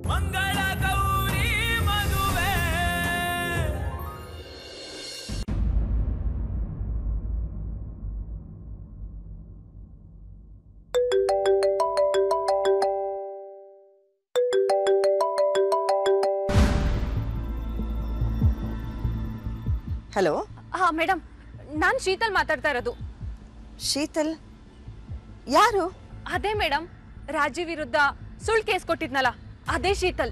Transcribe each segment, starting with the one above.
ಮಂಗಳ ಗೌರಿ ಮದುವೆ ಹಲೋ ಹಾ ಮೇಡಮ್ ನಾನು ಶೀತಲ್ ಮಾತಾಡ್ತಾ ಇರೋದು ಶೀತಲ್ ಯಾರು ಅದೇ ಮೇಡಮ್ ರಾಜೀವ್ ವಿರುದ್ಧ ಸುಳ್ಳು ಕೇಸ್ ಕೊಟ್ಟಿದ್ನಲ್ಲ ಅದೇ ಶೀತಲ್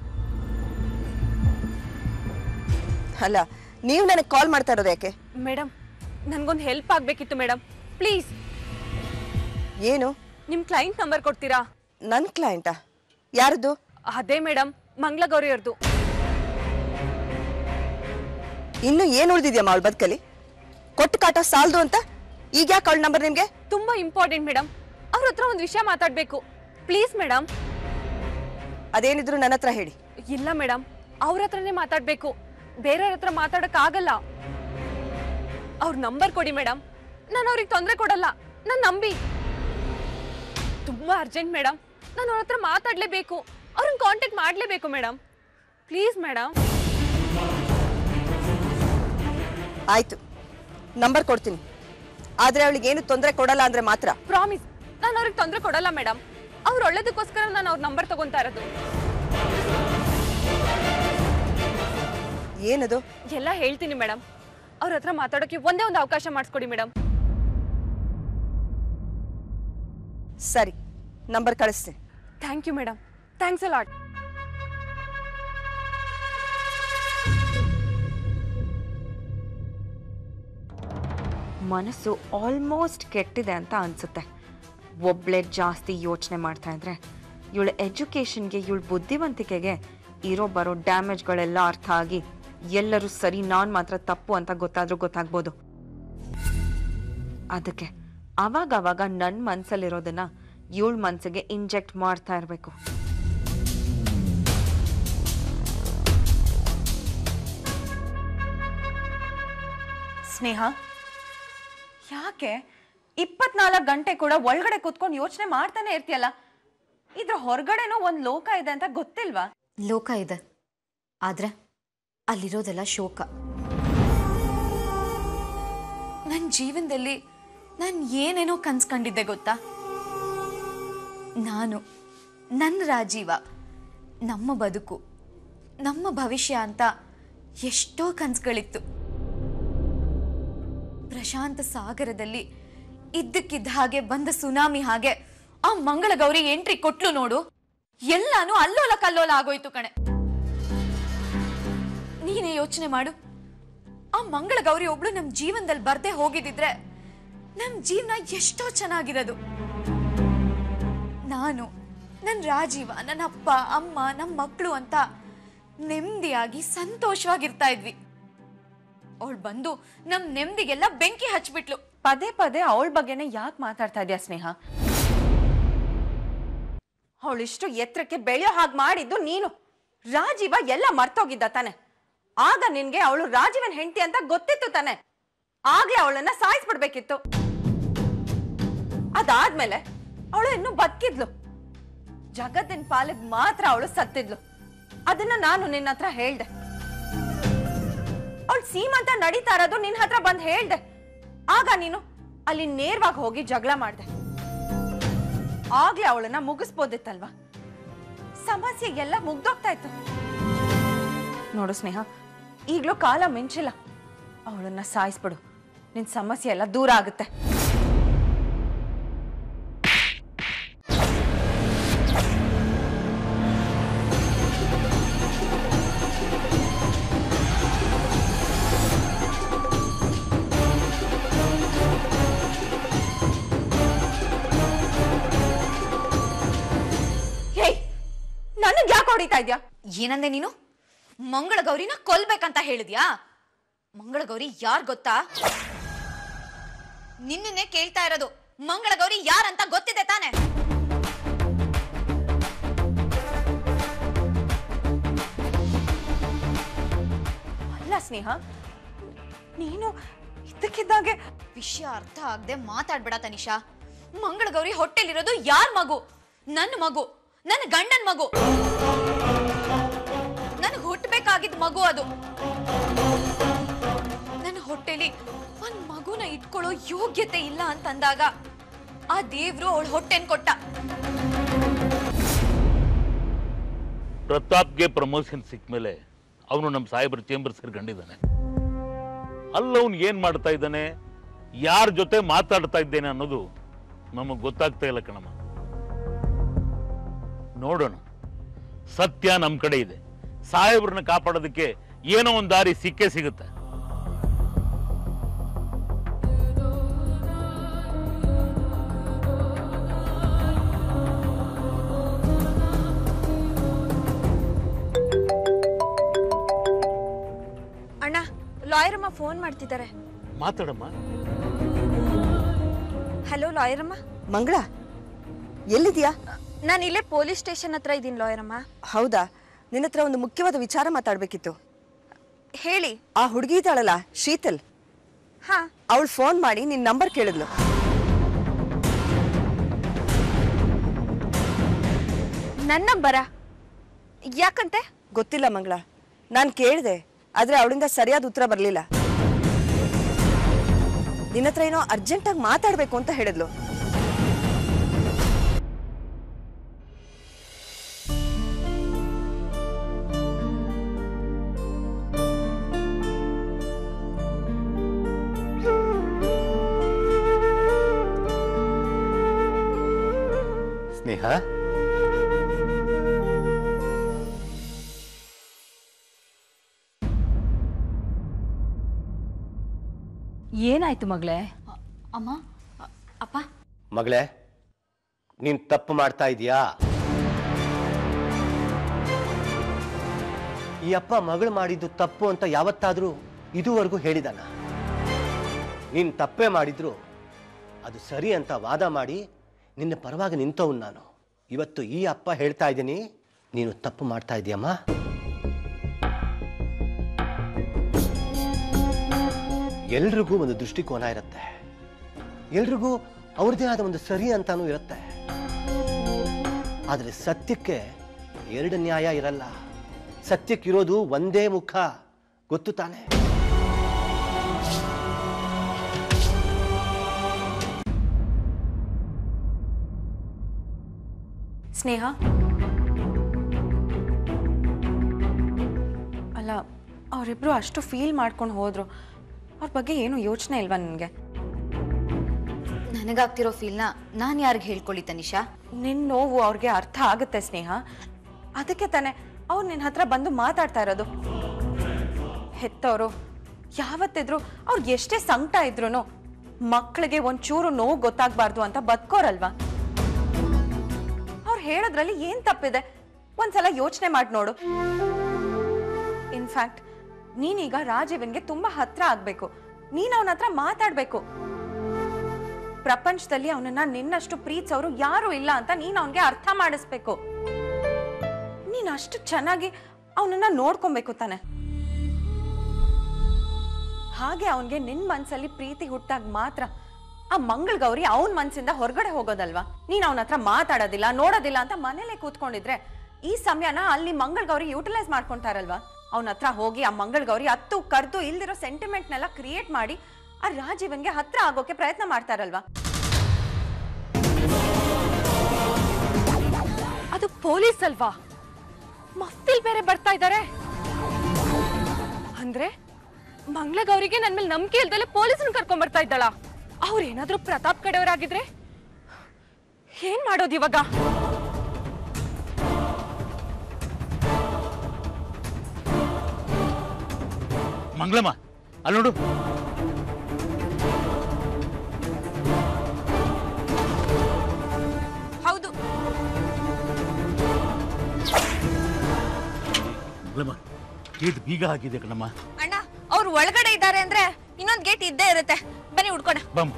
ಅಲ್ಲ ನೀವು ನನಗೆ ಕಾಲ್ ಮಾಡ್ತಾ ಇರೋದು ಯಾಕೆ ಮೇಡಮ್ ನನ್ಗೊಂದು ಹೆಲ್ಪ್ ಆಗ್ಬೇಕಿತ್ತು ಮೇಡಮ್ ಪ್ಲೀಸ್ ಏನು ನಿಮ್ ಕ್ಲೈಂಟ್ ನಂಬರ್ ಕೊಡ್ತೀರಾ ನನ್ನ ಕ್ಲೈಂಟಾ ಯಾರದು ಅದೇ ಮೇಡಮ್ ಮಂಗ್ಲ ಗೌರಿ ಅವ್ರದ್ದು ಇನ್ನು ಏನು ಉಳಿದಿದ್ಯಮ್ಮ ಅವಳ ಬದುಕಲ್ಲಿ ಕೊಟ್ಟು ಕಾಟ ಸಾಲದು ಅಂತ ಈಗ ಯಾಕೆ ಅವಳ ನಂಬರ್ ನಿಮಗೆ ತುಂಬಾ ಇಂಪಾರ್ಟೆಂಟ್ ಮೇಡಮ್ ಅವ್ರ ಹತ್ರ ಒಂದು ವಿಷಯ ಮಾತಾಡ್ಬೇಕು ಪ್ಲೀಸ್ ಮೇಡಮ್ ಅದೇನಿದ್ರು ನನ್ನ ಹತ್ರ ಹೇಳಿ ಇಲ್ಲ ಮೇಡಮ್ ಅವ್ರ ಹತ್ರನೇ ಮಾತಾಡ್ಬೇಕು ಬೇರೆಯವ್ರ ಹತ್ರ ಮಾತಾಡಕ್ ಆಗಲ್ಲ ಅವ್ರ ನಂಬರ್ ಕೊಡಿ ಮೇಡಮ್ ನಾನು ಅವ್ರಿಗೆ ತೊಂದರೆ ಕೊಡಲ್ಲ ನಾನು ನಂಬಿ ತುಂಬಾ ಅರ್ಜೆಂಟ್ ಮೇಡಮ್ ನಾನು ಅವ್ರ ಹತ್ರ ಮಾತಾಡ್ಲೇಬೇಕು ಅವ್ರನ್ನ ಕಾಂಟ್ಯಾಕ್ಟ್ ಮಾಡ್ಲೇಬೇಕು ಮೇಡಮ್ ಪ್ಲೀಸ್ ಮೇಡಮ್ ಆಯ್ತು ನಂಬರ್ ಕೊಡ್ತೀನಿ ಆದ್ರೆ ಅವಳಿಗೆ ಏನು ತೊಂದರೆ ಕೊಡಲ್ಲ ಅಂದ್ರೆ ಮಾತ್ರ ಪ್ರಾಮಿಸ್ ನಾನು ಅವ್ರಿಗೆ ತೊಂದರೆ ಕೊಡಲ್ಲ ಮೇಡಮ್ ಅವ್ರ ಒಳ್ಳೇದಕ್ಕೋಸ್ಕರ ನಾನು ಅವ್ರ ನಂಬರ್ ತಗೊಂತಾ ಇರೋದು ಏನದು ಎಲ್ಲ ಹೇಳ್ತೀನಿ ಮೇಡಮ್ ಅವ್ರ ಹತ್ರ ಮಾತಾಡೋಕೆ ಒಂದೇ ಒಂದು ಅವಕಾಶ ಮಾಡಿಸ್ಕೊಡಿ ಮೇಡಮ್ ಸರಿ ನಂಬರ್ ಕಳಿಸ್ತೀನಿ thank you madam thanks a lot ಮನಸ್ಸು ಆಲ್ಮೋಸ್ಟ್ ಕೆಟ್ಟಿದೆ ಅಂತ ಅನ್ಸುತ್ತೆ ಒಬ್ಳೆ ಜಾಸ್ತಿ ಯೋಚನೆ ಮಾಡ್ತಾ ಇದ್ರೆ ಇವಳ ಎಜುಕೇಷನ್ಗೆ ಇವಳ ಬುದ್ಧಿವಂತಿಕೆಗೆ ಇರೋ ಬರೋ ಡ್ಯಾಮೇಜ್ಗಳೆಲ್ಲ ಅರ್ಥ ಆಗಿ ಎಲ್ಲರೂ ಸರಿ ನಾನು ಮಾತ್ರ ತಪ್ಪು ಅಂತ ಗೊತ್ತಾದ್ರೂ ಗೊತ್ತಾಗ್ಬೋದು ಅದಕ್ಕೆ ಅವಾಗ ಅವಾಗ ನನ್ನ ಮನ್ಸಲ್ಲಿರೋದನ್ನ ಇವಳ ಮನ್ಸಿಗೆ ಇಂಜೆಕ್ಟ್ ಮಾಡ್ತಾ ಇರಬೇಕು ಸ್ನೇಹ ಯಾಕೆ ಇಪ್ಪತ್ನಾಲ್ಕು ಗಂಟೆ ಕೂಡ ಒಳಗಡೆ ಕೂತ್ಕೊಂಡು ಯೋಚನೆ ಮಾಡ್ತಾನೆ ಇರ್ತೀಯಲ್ಲ ಇದ್ರ ಹೊರಗಡೆನೂ ಒಂದ್ ಲೋಕ ಇದೆ ಅಂತ ಗೊತ್ತಿಲ್ವಾ ಲೋಕ ಇದೆ ಆದ್ರೆ ಅಲ್ಲಿರೋದೆಲ್ಲ ಶೋಕ ನನ್ನ ಜೀವನದಲ್ಲಿ ನಾನು ಏನೇನೋ ಕನ್ಸ್ಕೊಂಡಿದ್ದೆ ಗೊತ್ತಾ ನಾನು ನನ್ನ ರಾಜೀವ ನಮ್ಮ ಬದುಕು ನಮ್ಮ ಭವಿಷ್ಯ ಅಂತ ಎಷ್ಟೋ ಕನ್ಸುಗಳಿತ್ತು ಪ್ರಶಾಂತ ಸಾಗರದಲ್ಲಿ ಇದ್ದಕ್ಕಿದ್ದ ಹಾಗೆ ಬಂದ ಸುನಾಮಿ ಹಾಗೆ ಆ ಮಂಗಳ ಗೌರಿ ಎಂಟ್ರಿ ಕೊಟ್ಲು ನೋಡು ಎಲ್ಲಾನು ಅಲ್ಲೋಲ ಕಲ್ಲೋಲ ಆಗೋಯ್ತು ಕಣೆ ನೀನೇ ಯೋಚನೆ ಮಾಡು ಆ ಮಂಗಳ ಗೌರಿ ಒಬ್ಳು ನಮ್ ಜೀವನದಲ್ಲಿ ಬರ್ದೇ ಹೋಗಿದಿದ್ರೆ ನಮ್ ಜೀವನ ಎಷ್ಟೋ ಚೆನ್ನಾಗಿರೋದು ನಾನು ನನ್ನ ರಾಜೀವ ನನ್ನ ಅಪ್ಪ ಅಮ್ಮ ನಮ್ಮ ಮಕ್ಕಳು ಅಂತ ನೆಮ್ಮದಿಯಾಗಿ ಸಂತೋಷವಾಗಿರ್ತಾ ಇದ್ವಿ ಅವಳು ಬಂದು ನಮ್ ನೆಮ್ಮದಿಗೆಲ್ಲ ಬೆಂಕಿ ಹಚ್ಬಿಟ್ಲು ಪದೇ ಪದೇ ಅವಳ ಬಗ್ಗೆನೇ ಯಾಕೆ ಮಾತಾಡ್ತಾ ಇದೀಯ ಸ್ನೇಹ ಅವಳಿಷ್ಟು ಎತ್ತರಕ್ಕೆ ಬೆಳೆಯೋ ಹಾಗೆ ಮಾಡಿದ್ದು ನೀನು ರಾಜೀವ ಎಲ್ಲ ಮರ್ತೋಗಿದ್ದ ತಾನೆ ಆಗ ನಿನ್ಗೆ ಅವಳು ರಾಜೀವನ್ ಹೆಂಡತಿ ಅಂತ ಗೊತ್ತಿತ್ತು ತಾನೆ ಆಗ್ಲೇ ಅವಳನ್ನ ಸಾಯಿಸ್ಬಿಡ್ಬೇಕಿತ್ತು ಅದಾದ್ಮೇಲೆ ಅವಳು ಇನ್ನು ಬದುಕಿದ್ಲು ಜಗತ್ತಿನ ಪಾಲಿಗೆ ಮಾತ್ರ ಅವಳು ಸತ್ತಿದ್ಲು ಅದನ್ನ ನಾನು ನಿನ್ನ ಹತ್ರ ಹೇಳ್ದೆ ಅವಳು ಸೀಮಂತ ನಡೀತಾ ಇರೋದು ನಿನ್ನ ಹತ್ರ ಬಂದ್ ಹೇಳ್ದೆ ಆಗ ನೀನು ಅಲ್ಲಿ ನೇರವಾಗಿ ಹೋಗಿ ಜಗಳ ಮಾಡ್ದೆ ಆಗ್ಲೇ ಅವಳನ್ನ ಮುಗಿಸ್ಬೋದಿತ್ತಲ್ವಾ ಸಮಸ್ಯೆ ಎಲ್ಲ ಮುಗ್ದೋಗ್ತಾ ಇತ್ತು ನೋಡು ಸ್ನೇಹ ಈಗ್ಲೂ ಕಾಲ ಮಿಂಚಿಲ್ಲ ಅವಳನ್ನ ಸಾಯಿಸ್ಬಿಡು ನಿನ್ ಸಮಸ್ಯೆ ಎಲ್ಲ ದೂರ ಆಗುತ್ತೆ ಹೇಯ್ ನನಗ್ ಯಾಕೆ ಹೊಡಿತಾ ಇದ್ಯಾ ಏನಂದೆ ನೀನು ಮಂಗಳ ಗೌರಿನ ಕೊಲ್ಬೇಕಂತ ಹೇಳಿದ್ಯಾ ಮಂಗಳ ಗೌರಿ ಯಾರ್ ಗೊತ್ತಾ ನಿನ್ನನ್ನೇ ಕೇಳ್ತಾ ಇರೋದು ಮಂಗಳ ಗೌರಿ ಯಾರಂತ ಗೊತ್ತಿದೆ ತಾನೆ ಅಲ್ಲ ಸ್ನೇಹ ನೀನು ಇದ್ದಕ್ಕಿದ್ದಾಗೆ ವಿಷಯ ಅರ್ಥ ಆಗದೆ ಮಾತಾಡ್ಬೇಡ ತನಿಷಾ ಮಂಗಳ ಗೌರಿ ಹೊಟ್ಟೆಲಿರೋದು ಯಾರ್ ಮಗು ನನ್ನ ಮಗು ನನ್ನ ಗಂಡನ್ ಮಗು ಆಗಿದ್ ಮಗು ಅದು ನನ್ನ ಹೊಟ್ಟೆಲಿ ಒಂದ್ ಮಗುನ ಇಟ್ಕೊಳ್ಳೋ ಯೋಗ್ಯತೆ ಇಲ್ಲ ಅಂತಂದಾಗ ಆ ದೇವ್ರು ಅವಳ ಹೊಟ್ಟೆನ್ ಕೊಟ್ಟ ಪ್ರತಾಪ್ಗೆ ಪ್ರಮೋಷನ್ ಸಿಕ್ಕ ಮೇಲೆ ಅವನು ನಮ್ಮ ಸಾಹೇಬ್ರ ಚೇಂಬರ್ ಸೇರ್ಕೊಂಡಿದ್ದಾನೆ ಅಲ್ಲವನು ಏನ್ ಮಾಡ್ತಾ ಇದ್ದಾನೆ ಯಾರ ಜೊತೆ ಮಾತಾಡ್ತಾ ಇದ್ದೇನೆ ಅನ್ನೋದು ನಮಗೆ ಗೊತ್ತಾಗ್ತಾ ಇಲ್ಲ ಕಣಮ್ಮ ನೋಡೋಣ ಸತ್ಯ ನಮ್ಮ ಕಡೆ ಇದೆ ಸಾಹೇಬ್ರನ್ನ ಕಾಪಾಡೋದಕ್ಕೆ ಏನೋ ಒಂದು ದಾರಿ ಸಿಕ್ಕೇ ಸಿಗುತ್ತೆ ಅಣ್ಣ ಲಾಯರ್ ಅಮ್ಮ ಫೋನ್ ಮಾಡ್ತಿದ್ದಾರೆ ಮಾತಾಡಮ್ಮ ಹಲೋ ಲಾಯರ್ ಅಮ್ಮ ಮಂಗಳ ಎಲ್ಲಿದ್ಯಾ ನಾನು ಇಲ್ಲೇ ಪೊಲೀಸ್ ಸ್ಟೇಷನ್ ಹತ್ರ ಇದ್ದೀನಿ ಲಾಯರ್ ಅಮ್ಮ ಹೌದಾ ನಿನ್ನ ಹತ್ರ ಒಂದು ಮುಖ್ಯವಾದ ವಿಚಾರ ಮಾತಾಡ್ಬೇಕಿತ್ತು ಹೇಳಿ ಆ ಹುಡುಗಿ ಇದ್ದಾಳಲ್ಲ ಶೀತಲ್ ಹಾ ಅವಳು ಫೋನ್ ಮಾಡಿ ನಿನ್ ನಂಬರ್ ಕೇಳಿದ್ಲು ನನ್ನ ನಂಬರ ಯಾಕಂತೆ ಗೊತ್ತಿಲ್ಲ ಮಂಗಳ ನಾನು ಕೇಳಿದೆ ಆದ್ರೆ ಅವಳಿಂದ ಸರಿಯಾದ ಉತ್ತರ ಬರಲಿಲ್ಲ ನಿನ್ನ ಹತ್ರ ಏನೋ ಅರ್ಜೆಂಟಾಗಿ ಮಾತಾಡ್ಬೇಕು ಅಂತ ಹೇಳಿದ್ಲು ಸ್ನೇಹ ಏನಾಯ್ತು ಮಗಳೇ ಅಮ್ಮ ಅ- ಅಪ್ಪ ಮಗಳೇ ನೀನ್ ತಪ್ಪು ಮಾಡ್ತಾ ಇದೀಯಾ ಈ ಅಪ್ಪ ಮಗಳು ಮಾಡಿದ್ದು ತಪ್ಪು ಅಂತ ಯಾವತ್ತಾದ್ರೂ ಇದುವರೆಗೂ ಹೇಳಿದಾನ ನೀನ್ ತಪ್ಪೇ ಮಾಡಿದ್ರು ಅದು ಸರಿ ಅಂತ ವಾದ ಮಾಡಿ ನಿನ್ನ ಪರವಾಗಿ ನಿಂತವನು ನಾನು ಇವತ್ತು ಈ ಅಪ್ಪ ಹೇಳ್ತಾ ಇದ್ದೀನಿ ನೀನು ತಪ್ಪು ಮಾಡ್ತಾ ಇದೀಯಮ್ಮ ಎಲ್ರಿಗೂ ಒಂದು ದೃಷ್ಟಿಕೋನ ಇರುತ್ತೆ ಎಲ್ರಿಗೂ ಅವ್ರದ್ದೇ ಆದ ಒಂದು ಸರಿ ಅಂತಾನೂ ಇರುತ್ತೆ ಆದರೆ ಸತ್ಯಕ್ಕೆ ಎರಡು ನ್ಯಾಯ ಇರಲ್ಲ ಸತ್ಯಕ್ಕಿರೋದು ಒಂದೇ ಮುಖ ಗೊತ್ತು ತಾನೆ ಸ್ನೇಹ ಅಲ್ಲ ಅವರಿಬ್ರು ಅಷ್ಟು ಫೀಲ್ ಮಾಡ್ಕೊಂಡು ಹೋದ್ರು ಅವ್ರ ಬಗ್ಗೆ ಏನು ಯೋಚನೆ ಇಲ್ವಾ ನಿನಗೆ ನನಗಾಗ್ತಿರೋ ಫೀಲ್ನ ನಾನು ಯಾರಿಗೆ ಹೇಳ್ಕೊಳ್ಳಿ ತನಿಷಾ ನಿನ್ನ ನೋವು ಅವ್ರಿಗೆ ಅರ್ಥ ಆಗುತ್ತೆ ಸ್ನೇಹ ಅದಕ್ಕೆ ತಾನೆ ಅವ್ರು ನಿನ್ನ ಹತ್ರ ಬಂದು ಮಾತಾಡ್ತಾ ಇರೋದು ಹೆತ್ತವರು ಯಾವತ್ತಿದ್ರು ಅವ್ರಿಗೆ ಎಷ್ಟೇ ಸಂಕಟ ಇದ್ರು ಮಕ್ಕಳಿಗೆ ಒಂಚೂರು ನೋವು ಗೊತ್ತಾಗ್ಬಾರ್ದು ಅಂತ ಬದುಕೋರಲ್ವಾ ಅವ್ರು ಹೇಳೋದ್ರಲ್ಲಿ ಏನ್ ತಪ್ಪಿದೆ ಒಂದ್ಸಲ ಯೋಚನೆ ಮಾಡಿ ನೋಡು ಇನ್ಫ್ಯಾಕ್ಟ್ ನೀನೀಗ ರಾಜೀವನ್ಗೆ ತುಂಬಾ ಹತ್ರ ಆಗ್ಬೇಕು ನೀನ್ ಅವನ ಹತ್ರ ಮಾತಾಡ್ಬೇಕು ಪ್ರಪಂಚದಲ್ಲಿ ಅವನನ್ನ ನಿನ್ನಷ್ಟು ಪ್ರೀತಿಸೋರು ಯಾರು ಇಲ್ಲ ಅಂತ ನೀನ್ ಅವನ್ಗೆ ಅರ್ಥ ಮಾಡಿಸ್ಬೇಕು ನೀನ್ ಅಷ್ಟು ಚೆನ್ನಾಗಿ ಅವನನ್ನ ನೋಡ್ಕೊಬೇಕು ತಾನೆ ಹಾಗೆ ಅವನ್ಗೆ ನಿನ್ ಮನ್ಸಲ್ಲಿ ಪ್ರೀತಿ ಹುಟ್ಟಾಗ ಮಾತ್ರ ಆ ಮಂಗಳ್ ಗೌರಿ ಅವನ್ ಮನ್ಸಿಂದ ಹೊರಗಡೆ ಹೋಗೋದಲ್ವಾ ನೀನ್ ಅವನ ಹತ್ರ ಮಾತಾಡೋದಿಲ್ಲ ನೋಡೋದಿಲ್ಲ ಅಂತ ಮನೇಲೆ ಕೂತ್ಕೊಂಡಿದ್ರೆ ಈ ಸಮಯನ ಅಲ್ಲಿ ಮಂಗಳ್ ಗೌರಿ ಯೂಟಿಲೈಸ್ ಮಾಡ್ಕೊಂತಾರಲ್ವಾ ಅವನ ಹತ್ರ ಹೋಗಿ ಆ ಮಂಗಳ್ ಗೌರಿ ಹತ್ತು ಕರ್ದು ಇಲ್ದಿರೋ ಸೆಂಟಿಮೆಂಟ್ನೆಲ್ಲ ಕ್ರಿಯೇಟ್ ಮಾಡಿ ಆ ರಾಜೀವನ್ಗೆ ಹತ್ರ ಆಗೋಕೆ ಪ್ರಯತ್ನ ಮಾಡ್ತಾರಲ್ವಾ ಅದು ಪೊಲೀಸ್ ಅಲ್ವಾ ಮಫ್ತಿಲ್ ಬೇರೆ ಬರ್ತಾ ಇದ್ದಾರೆ ಅಂದ್ರೆ ಮಂಗಳಗೌರಿಗೆ ನನ್ ಮೇಲೆ ನಂಬಿಕೆ ಇಲ್ದಲೆ ಪೊಲೀಸನ್ ಕರ್ಕೊಂಡ್ ಬರ್ತಾ ಇದ್ದಾಳ ಅವ್ರೇನಾದ್ರೂ ಪ್ರತಾಪ್ ಕಡೆಯವರಾಗಿದ್ರೆ ಏನ್ ಮಾಡೋದು ಇವಾಗ ಮಂಗಳಮ್ಮ ಅಲ್ಲಿ ನೋಡು ಹೌದು ಮಂಗಳಮ್ಮ ಗೇಟ್ ಬೀಗ ಹಾಕಿದೆ ಕಣಮ್ಮ ಅಣ್ಣ ಅವ್ರು ಒಳಗಡೆ ಇದ್ದಾರೆ ಅಂದ್ರೆ ಇನ್ನೊಂದ್ ಗೇಟ್ ಇದ್ದೇ ಇರುತ್ತೆ ಬನ್ನಿ ಹುಡ್ಕೋಣ ಬಮ್ಮ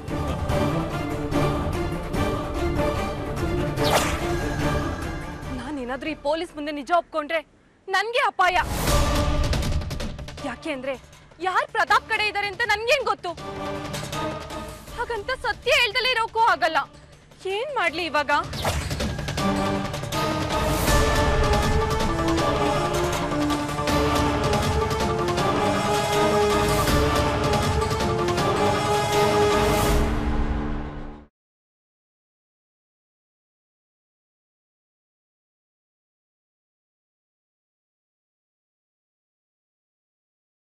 ನಾನೇನಾದ್ರೂ ಈ ಪೊಲೀಸ್ ಮುಂದೆ ನಿಜ ಒಪ್ಕೊಂಡ್ರೆ ನನ್ಗೆ ಅಪಾಯ ಯಾಕೆ ಅಂದ್ರೆ ಯಾರ್ ಪ್ರತಾಪ್ ಕಡೆ ಇದ್ದಾರೆ ಅಂತ ನನ್ಗೇನ್ ಗೊತ್ತು ಹಾಗಂತ ಸತ್ಯ ಹೇಳ್ದಲೇ ಇರೋಕ್ಕೂ ಆಗಲ್ಲ ಏನ್ ಮಾಡ್ಲಿ ಇವಾಗ